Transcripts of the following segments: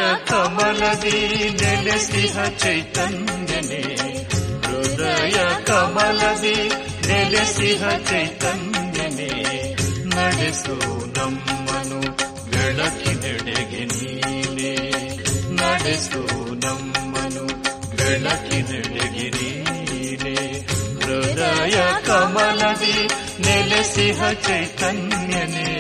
ಕಮಲದಿ ನೆಲೆಸಿಹ ಚೈತನ್ಯನೇ ಹೃದಯ ಕಮಲದಿ ನೆಲೆಸಿಹ ಚೈತನ್ಯನೇ ನಡೆಸು ನಮ್ಮನು ಬೆಳಕಿನೆಡೆಗೆ ನೀನೆ ನಡೆಸು ನಮ್ಮನು ಬೆಳಕಿನೆಡೆಗೆ ನೀನೆ ಹೃದಯ ಕಮಲದಿ ನೆಲೆಸಿಹ ಚೈತನ್ಯನೇ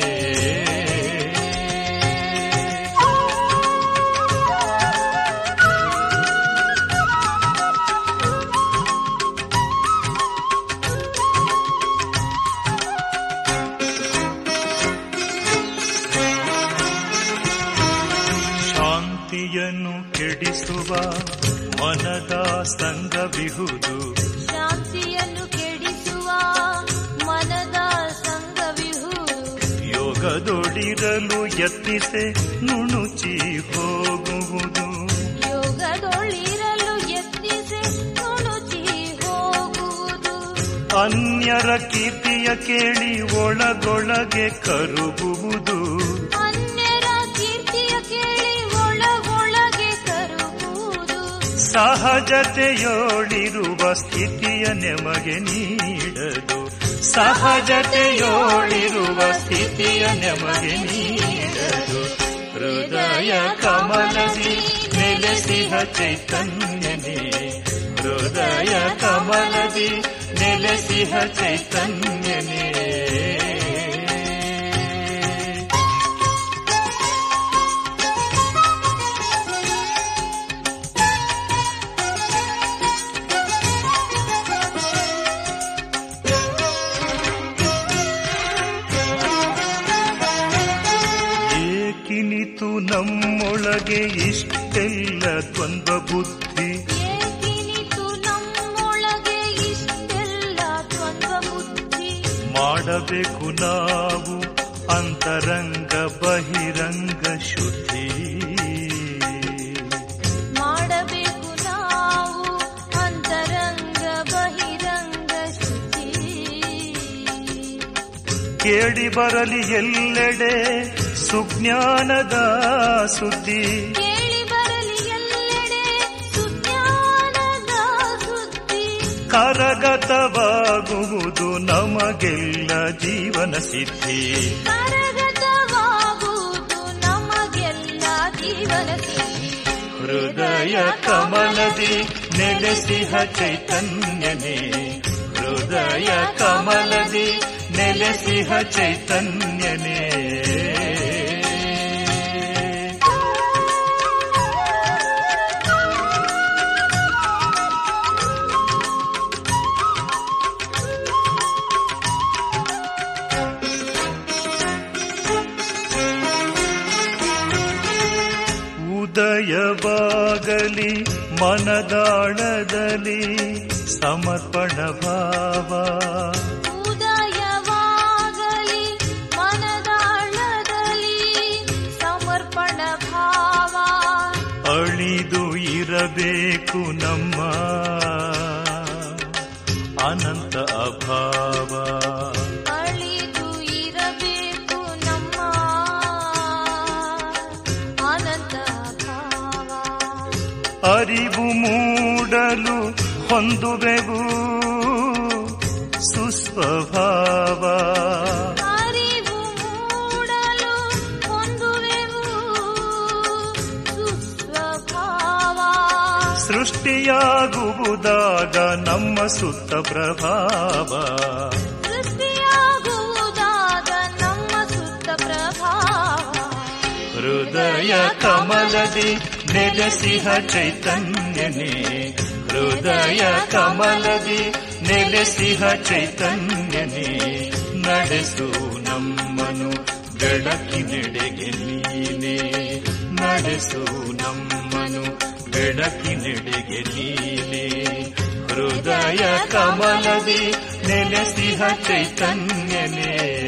ಶಾಂತಿಯನ್ನು ಕೆಡಿಸುವ ಮನದ ಸಂಗವಿಹುದು ಶಾಂತಿಯನ್ನು ಕೆಡಿಸುವ ಮನದ ಸಂಗವಿಹುದು ಯೋಗದೊಡಿರಲು ಯತ್ನಿಸೆ ನುಣುಚಿ ಹೋಗುವುದು ಯೋಗದೊಳಿರಲು ಯತ್ನಿಸಿ ನುಣುಚಿ ಹೋಗುವುದು ಅನ್ಯರ ಕೀರ್ತಿಯ ಕೇಳಿ ಒಳಗೊಳಗೆ ಕರುಗುವುದು ಅನ್ಯರ ಕೀರ್ತಿಯ ಕೇಳಿ ಒಳಗೊಳಗೆ ಕರುಗುವುದು ಸಹಜತೆಯೋಳಿರುವ ಸ್ಥಿತಿಯ ನೆಮಗೆ ನೀಡದು ಸಹಜತೆಯೋಳಿರುವ ಸ್ಥಿತಿಯ ನೆಮಗೆ ನೀಡದು ಹೃದಯ ಕಮಲದಿ ನೆಲೆಸಿಹ ಚೈತನ್ಯನೇ ಹೃದಯ ಕಮಲದಿ ನೆಲೆಸಿಹ ಚೈತನ್ಯನೇ ಏಕಿನಿತು ನಮ್ಮೊಳಗೆ ಇಷ್ಟೆಲ್ಲ ದ್ವಂದ್ವ ಬುದ್ಧಿ ಏಕಿನಿತು ನಮ್ಮೊಳಗೆ ಇಷ್ಟೆಲ್ಲ ದ್ವಂದ್ವ ಬುದ್ಧಿ ಮಾಡಬೇಕು ನಾವು ಅಂತರಂಗ ಬಹಿರಂಗ ಶುದ್ಧಿ ಮಾಡಬೇಕು ನಾವು ಅಂತರಂಗ ಬಹಿರಂಗ ಶುದ್ಧಿ ಕೇಳಿ ಬರಲಿ ಎಲ್ಲೆಡೆ ಸುಜ್ಞಾನದ ಸುದ್ದಿ ಕೇಳಿ ಬರಲಿ ಎಲ್ಲೆಡೆ ಸುಜ್ಞಾನದ ಸುದ್ದಿ ಕರಗತವಾಗುವುದು ನಮಗೆಲ್ಲ ಜೀವನ ಸಿದ್ಧಿ ಕರಗತವಾಗುವುದು ನಮಗೆಲ್ಲ ಜೀವನ ಸಿದ್ಧಿ ಹೃದಯ ಕಮಲದಿ ನೆಲೆಸಿಹ ಚೈತನ್ಯನೇ ಹೃದಯ ಕಮಲದಿ ನೆಲೆಸಿಹ ಚೈತನ್ಯನೇ ಉದಯವಾಗಲಿ ಮನದಾಳದಲ್ಲಿ ಸಮರ್ಪಣ ಭಾವ ಉದಯವಾಗಲಿ ಮನದಾಳದಲ್ಲಿ ಸಮರ್ಪಣ ಭಾವ ಅಳಿದು ಇರಬೇಕು ನಮ್ಮ ಅನಂತ ಅಭಾವ ಅಳಿದು ಇರಬೇಕು ನಮ್ಮ ಅನಂತ ಭಾವ ಅರಿವು ಮೂಡಲು ಹೊಂದುವೆವು ಸುಸ್ವಭಾವ ಅರಿವು ಮೂಡಲು ಹೊಂದುವೆವು ಸುಸ್ವಭಾವ ಸೃಷ್ಟಿಯಾಗುವುದಾಗ ನಮ್ಮ ಸುತ್ತ ಪ್ರಭಾವ ಸೃಷ್ಟಿಯಾಗುವುದಾದ ನಮ್ಮ ಸುತ್ತ ಪ್ರಭಾವ ಹೃದಯ ಕಮಲದಿ ನೆಲೆಸಿಹ ಚೈತನ್ಯನೇ ಹೃದಯ ಕಮಲದಿ ನೆಲೆಸಿಹ ಚೈತನ್ಯನೇ ನಡೆಸು ನಮ್ಮನು ಬೆಳಕಿನೆಡೆಗೆ ನೀನೆ ನಡೆಸು ನಮ್ಮನು ಬೆಳಕಿನೆಡೆಗೆ ನೀನೆ ಹೃದಯ ಕಮಲದಿ ನೆಲೆಸಿಹ ಚೈತನ್ಯನೇ